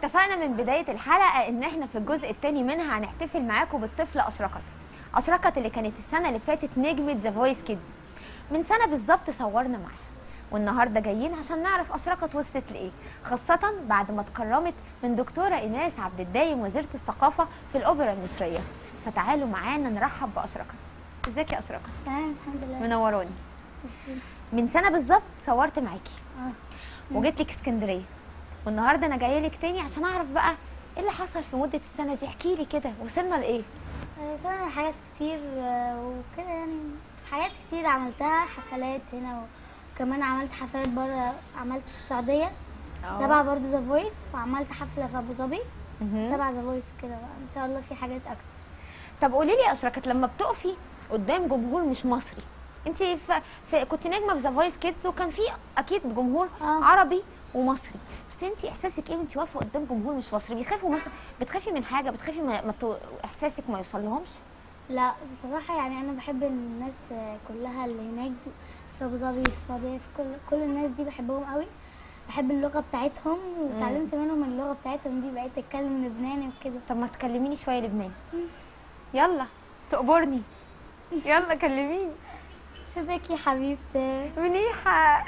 اتفقنا من بداية الحلقة ان احنا في الجزء الثاني منها هنحتفل معاكم بالطفلة اشرقت اشرقت اللي كانت السنة اللي فاتت نجمة ذا فويس كيدز من سنة بالظبط صورنا معاها والنهارده جايين عشان نعرف اشرقت وصلت لايه خاصة بعد ما اتكرمت من دكتورة ايناس عبد الدايم وزيرة الثقافة في الاوبرا المصرية فتعالوا معانا نرحب باشرقت ازيك يا اشرقت تمام الحمد لله منوراني ميرسي. من سنة بالظبط صورت معاكي اه وجيت لك اسكندريه والنهارده انا جايه لك تاني عشان اعرف بقى ايه اللي حصل في مده السنه دي احكي لي كده وصلنا لايه آه، سنة حاجات كتير آه، وكده يعني حاجات كتير عملتها حفلات هنا وكمان عملت حفلات بره عملت في السعودية تبع برضو ذا فويس وعملت حفلة في أبو ظبي مهم. تبع ذا فويس وكده بقى إن شاء الله في حاجات أكتر طب قولي لي يا اشركت لما بتقفي قدام جمهور مش مصري انت في, في كنت نجمه في ذا فويس كيدز وكان في اكيد جمهور آه. عربي ومصري بس انت احساسك ايه وانت واقفه قدام جمهور مش مصري بيخافوا مثلا بتخافي من حاجه بتخافي ما, ما تو- احساسك ما يوصلهمش لا بصراحة يعني أنا بحب الناس آه، كلها اللي هناك في أبو ظبي في السعودية في كل كل الناس دي بحبهم قوي بحب اللغة بتاعتهم وتعلمت منهم اللغة بتاعتهم دي بقيت أتكلم لبناني وكده طب ما تكلميني شويه لبناني يلا تقبرني يلا كلميني شبك يا حبيبتي منيحة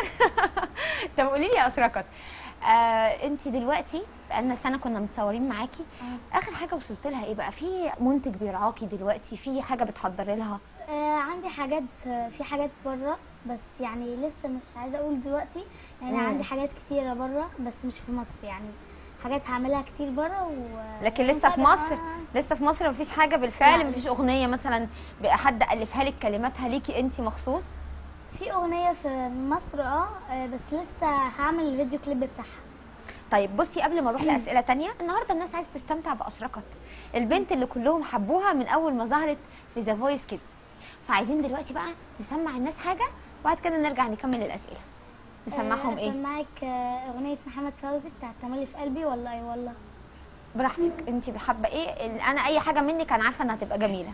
طب قولي لي يا أشركت آه انت دلوقتي بقالنا سنة كنا متصورين معاكي آخر حاجة وصلت لها ايه بقى في منتج بيرعاكي دلوقتي في حاجة بتحضري لها آه عندي حاجات آه، في حاجات بره بس يعني لسه مش عايزه اقول دلوقتي يعني مم. عندي حاجات كتيره بره بس مش في مصر يعني حاجات هعملها كتير بره و لكن لسه في مصر لسه في مصر مفيش حاجة بالفعل لا، مفيش لسه. أغنية مثلا بقى حد ألفها لك كلماتها ليكي انت مخصوص في اغنيه في مصر اه آه، بس لسه هعمل الفيديو كليب بتاعها طيب بصي قبل ما اروح لاسئله تانية النهارده الناس عايزه تستمتع باشرقت البنت اللي كلهم حبوها من اول ما ظهرت في ذا فويس كيدز فعايزين دلوقتي بقى نسمع الناس حاجه وبعد كده نرجع نكمل الاسئله نسمعهم آه، ايه اسمعك آه، اغنيه محمد فوزي بتاعت تملي في قلبي والله اي والله براحتك انت حابه ايه ال- انا اي حاجه منك انا عارفه انها هتبقى جميله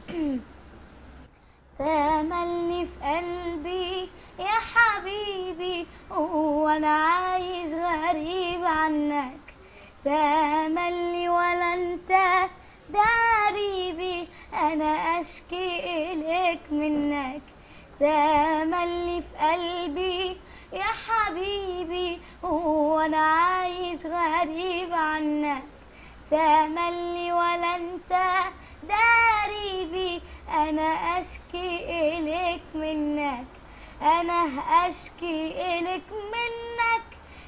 تملي في قلبي يا حبيبي وانا عايش غريب عنك تملي ولا انت ده قريبي انا اشكي اليك منك تملي في قلبي يا حبيبي وانا عايش غريب عنك تملي ولا انت داريبي انا اشكي اليك منك انا اشكي اليك منك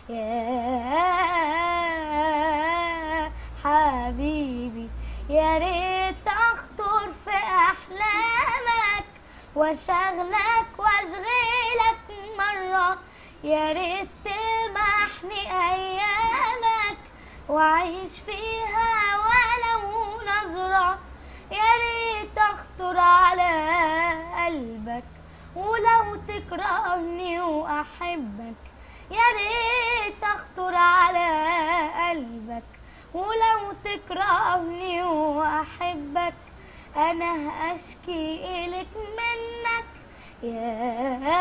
يا حبيبي يا ريت اخطر في احلامك واشغلك واشغلك مره يا ريت تمحني ايامك وعيش فيها ولو نظرة يا ريت اخطر على قلبك ولو تكرهني واحبك يا ريت اخطر على قلبك ولو تكرهني واحبك انا اشكي الك منك يا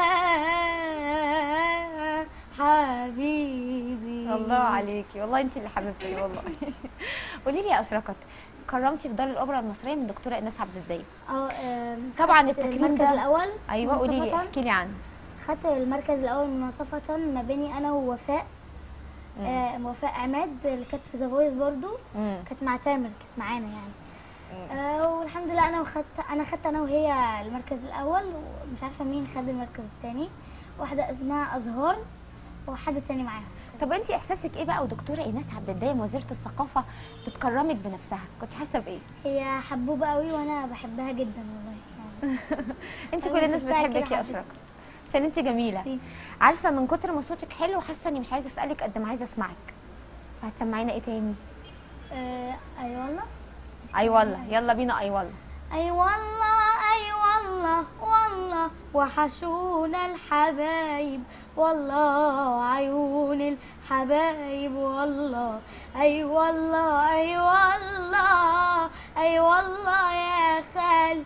حبيبي الله عليكي والله انت اللي حبيبتي والله قولي لي يا اشرقت كرمتي في دار الاوبرا المصريه من دكتوره ايناس عبد الدايم اه آم، طبعا خدت التكريم المركز ده- الاول ايوه قولي لي مناصفة. احكي لي عنه خدت المركز الاول مناصفة ما بيني انا ووفاء مم. آه وفاء عماد اللي كانت في ذا فويس برضو مم. كانت مع تامر كانت معانا يعني آه والحمد لله انا وخدت انا خدت انا وهي المركز الاول ومش عارفه مين خد المركز الثاني واحده اسمها ازهار وحد تاني معاها طب انت احساسك ايه بقى ودكتوره ايناس عبد الدايم وزيره الثقافه بتكرمك بنفسها كنت حاسه بايه هي حبوبه قوي وانا بحبها جدا والله يعني انت أنا كل الناس شفتها كده بتحبك يا حبيتها. اشرقت عشان انت جميله ميرسي. عارفه من كتر ما صوتك حلو حاسه اني مش عايزه اسالك قد ما عايزه اسمعك فهتسمعينا ايه تاني آه اي والله اي والله يلا بينا اي والله اي والله اي والله والله وحشونا الحبايب والله عيون الحبايب والله اي والله اي والله اي والله يا خال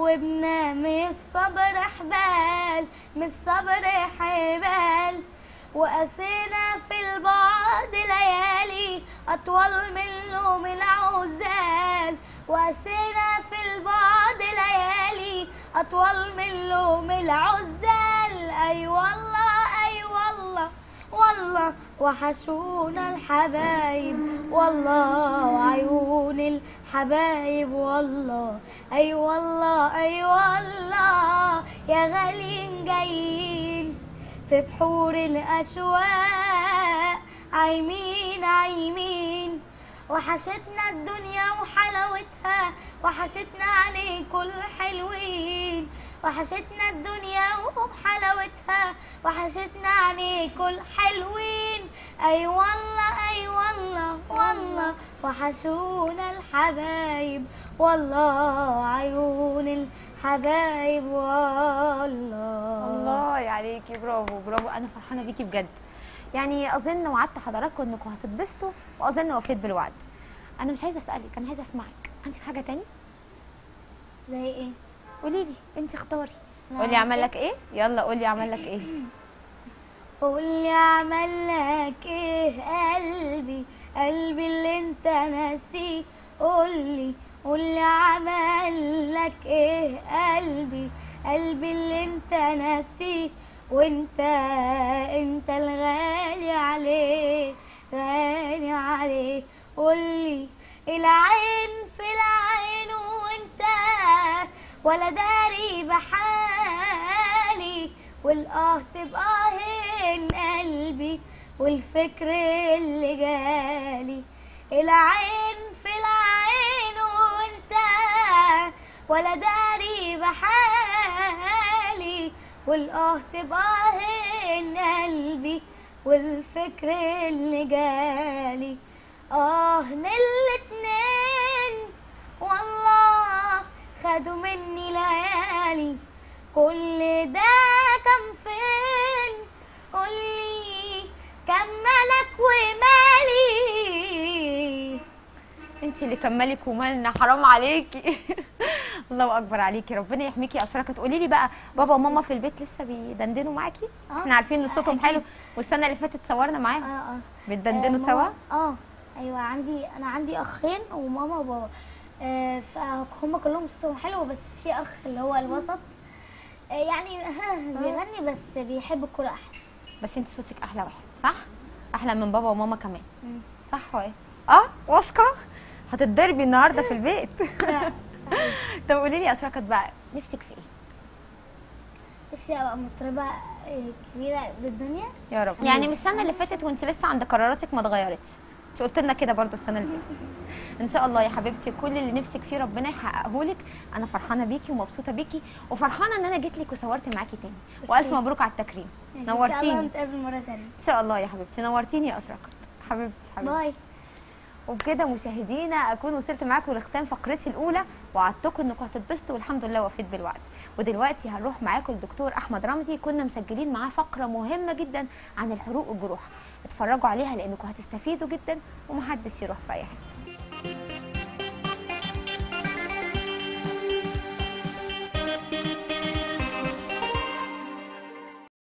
دوبنا من الصبر حبال من الصبر حبال وقسينا في البعد ليالي أطول من نوم العزال وقسينا في البعد ليالي أطول من نوم العزال أي والله أي والله والله وحشونا الحبايب والله عيون الحبايب والله أي والله أي والله يا غاليين جايين في بحور الأشواق عايمين عايمين وحشتنا الدنيا وحلاوتها وحشتنا عليكم الحلوين وحشتنا الدنيا وحلاوتها وحشتنا عليكم الحلوين اي والله اي والله والله وحشونا الحبايب والله عيون الحبايب والله الله عليكي برافو برافو انا فرحانه بيكي بجد يعني اظن وعدت حضراتكم انكم هتتبسطوا واظن وفيت بالوعد انا مش عايزه اسالك انا عايزه اسمعك عندك حاجه تاني زي ايه قولي لي انت اختاري لا، قولي عمل لك ايه يلا قولي عمل لك ايه قولي عمل لك ايه قلبي قلبي اللي انت ناسيه قولي قولي عمل لك ايه قلبي قلبي اللي انت ناسيه وانت انت الغالي عليه غالي عليه قولي العين في العين وانت ولا داري بحالي والاه تبقى هين قلبي والفكر اللي جالي العين في العين وانت ولا داري بحالي والاه تبقى هين قلبي والفكر اللي جالي اه من الاتنين والله خدوا مني ليالي كل ده كان فين قولي كان ملك ومالي انت اللي كملك ومالنا حرام عليكي الله اكبر عليكي ربنا يحميكي يا اشركه تقولي لي بقى بابا وماما في البيت لسه بيدندنوا معاكي آه. احنا عارفين ان صوتهم أكيد. حلو والسنه اللي فاتت صورنا اه معاهم اه بتدندنوا آه، سوا ماما- اه ايوه عندي انا عندي اخين وماما وبابا آه فهم كلهم صوتهم حلو بس في اخ اللي هو الوسط آه يعني ها بيغني بس بيحب الكوره احسن بس انت صوتك احلى واحد صح احلى من بابا وماما كمان مم. صح ولا ايه اه واثقه هتتضربي النهارده في البيت لا، طب قولي لي يا اشركه بقى نفسك في ايه نفسي ابقى مطربه آه، كبيره بالدنيا يا رب يعني من السنه اللي فاتت وانت لسه عند قراراتك ما اتغيرتش انت قلت لنا كده برضو السنه اللي فاتت ان شاء الله يا حبيبتي كل اللي نفسك فيه ربنا يحققه لك انا فرحانه بيكي ومبسوطه بيكي وفرحانه ان انا جيت لك وصورت معاكي تاني والف مبروك على التكريم ان شاء الله نورتيني نتقابل مره ثانيه ان شاء الله يا حبيبتي نورتيني يا اشرقت حبيبتي حبيبتي باي وبكده مشاهدينا اكون وصلت معاكم لختام فقرتي الاولى وعدتكم انكم هتتبسطوا والحمد لله وفيت بالوعد ودلوقتي هنروح معاكم الدكتور احمد رمزي كنا مسجلين معاه فقره مهمه جدا عن الحروق والجروح اتفرجوا عليها لانكم هتستفيدوا جدا ومحدش يروح في اي حته